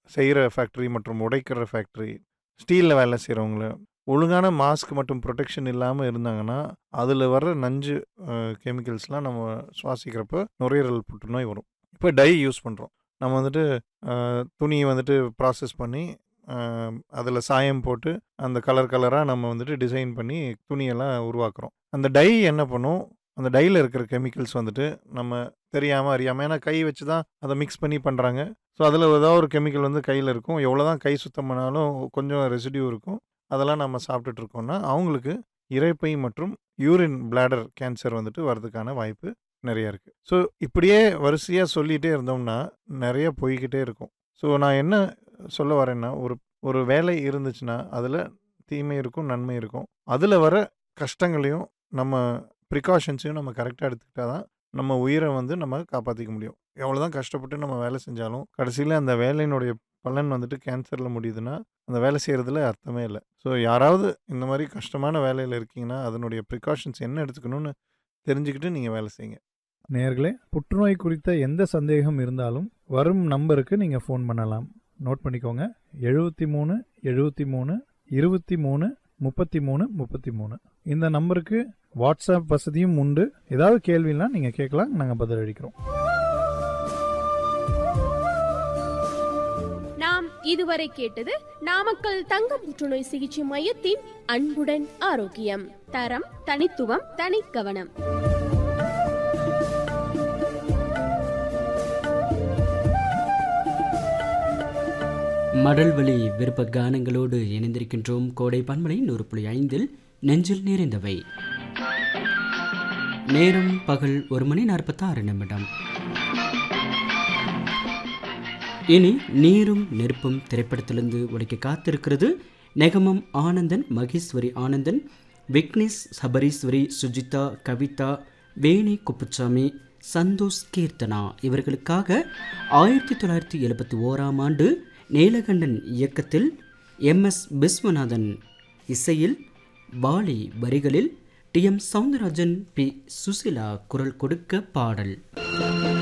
செய்கிற ஃபேக்ட்ரி மற்றும் உடைக்கிற ஃபேக்ட்ரி ஸ்டீலில் வேலை செய்கிறவங்கள ஒழுங்கான மாஸ்க் மற்றும் ப்ரொடெக்ஷன் இல்லாமல் இருந்தாங்கன்னா அதில் வர நஞ்சு கெமிக்கல்ஸ்லாம் நம்ம சுவாசிக்கிறப்ப நுரையீரல் புற்றுநோய் வரும் இப்போ டை யூஸ் பண்ணுறோம் நம்ம வந்துட்டு அஹ், துணியை வந்துட்டு ப்ராசஸ் பண்ணி அதில் சாயம் போட்டு அந்த கலர் கலராக நம்ம வந்துட்டு டிசைன் பண்ணி துணியெல்லாம் உருவாக்குறோம் அந்த டை என்ன பண்ணும் அந்த டையில் இருக்கிற கெமிக்கல்ஸ் வந்துட்டு நம்ம தெரியாமல் அறியாமல் ஏன்னா கை வச்சு தான் அதை மிக்ஸ் பண்ணி பண்ணுறாங்க ஸோ அதில் ஏதாவது ஒரு கெமிக்கல் வந்து கையில் இருக்கும் எவ்வளோ தான் கை சுத்தம் பண்ணாலும் கொஞ்சம் ரெசிடியூ இருக்கும் அதெல்லாம் நம்ம சாப்பிட்டுட்டு இருக்கோம்னா அவங்களுக்கு இரைப்பை மற்றும் யூரின் பிளாடர் கேன்சர் வந்துட்டு வர்றதுக்கான வாய்ப்பு நிறைய இருக்குது ஸோ இப்படியே வரிசையாக சொல்லிகிட்டே இருந்தோம்னா நிறைய போய்கிட்டே இருக்கும் ஸோ நான் என்ன சொல்ல வரேன்னா ஒரு ஒரு வேலை இருந்துச்சுன்னா அதில் தீமை இருக்கும் நன்மை இருக்கும் அதில் வர கஷ்டங்களையும் நம்ம ப்ரிகாஷன்ஸையும் நம்ம கரெக்டாக எடுத்துக்கிட்டா தான் நம்ம உயிரை வந்து நம்ம காப்பாற்றிக்க முடியும் எவ்வளோ தான் கஷ்டப்பட்டு நம்ம வேலை செஞ்சாலும் கடைசியில் அந்த வேலையினுடைய பலன் வந்துட்டு கேன்சரில் முடியுதுன்னா அந்த வேலை செய்கிறதுல அர்த்தமே இல்லை ஸோ யாராவது இந்த மாதிரி கஷ்டமான வேலையில் இருக்கீங்கன்னா அதனுடைய ப்ரிகாஷன்ஸ் என்ன எடுத்துக்கணும்னு தெரிஞ்சுக்கிட்டு நீங்கள் வேலை செய்யுங்க நேர்களே புற்றுநோய் குறித்த எந்த சந்தேகம் இருந்தாலும் வரும் நம்பருக்கு நீங்கள் ஃபோன் பண்ணலாம் நோட் பண்ணிக்கோங்க எழுபத்தி மூணு எழுபத்தி மூணு இருபத்தி மூணு முப்பத்தி மூணு முப்பத்தி மூணு இந்த நம்பருக்கு வாட்ஸ்அப் வசதியும் உண்டு ஏதாவது கேள்வினா நீங்கள் கேட்கலாம் நாங்கள் பதிலளிக்கிறோம் நாம் இதுவரை கேட்டது நாமக்கல் தங்க புற்றுநோய் சிகிச்சை மையத்தின் அன்புடன் ஆரோக்கியம் தரம் தனித்துவம் தனிக்கவனம் மடல்வழி விருப்ப கானங்களோடு இணைந்திருக்கின்றோம் கோடை பன்மலை நூறு புள்ளி ஐந்தில் நெஞ்சில் நிறைந்தவை நேரம் பகல் ஒரு மணி நாற்பத்தாறு நிமிடம் இனி நீரும் நெருப்பும் திரைப்படத்திலிருந்து ஒழிக்க காத்திருக்கிறது நெகமம் ஆனந்தன் மகேஸ்வரி ஆனந்தன் விக்னேஷ் சபரீஸ்வரி சுஜிதா கவிதா வேணி குப்புச்சாமி சந்தோஷ் கீர்த்தனா இவர்களுக்காக ஆயிரத்தி தொள்ளாயிரத்தி எழுபத்தி ஓராம் ஆண்டு நீலகண்டன் இயக்கத்தில் எம் எஸ் விஸ்வநாதன் இசையில் பாலி வரிகளில் T M Soundararajan P Susheela குரல் கொடுக்க பாடல்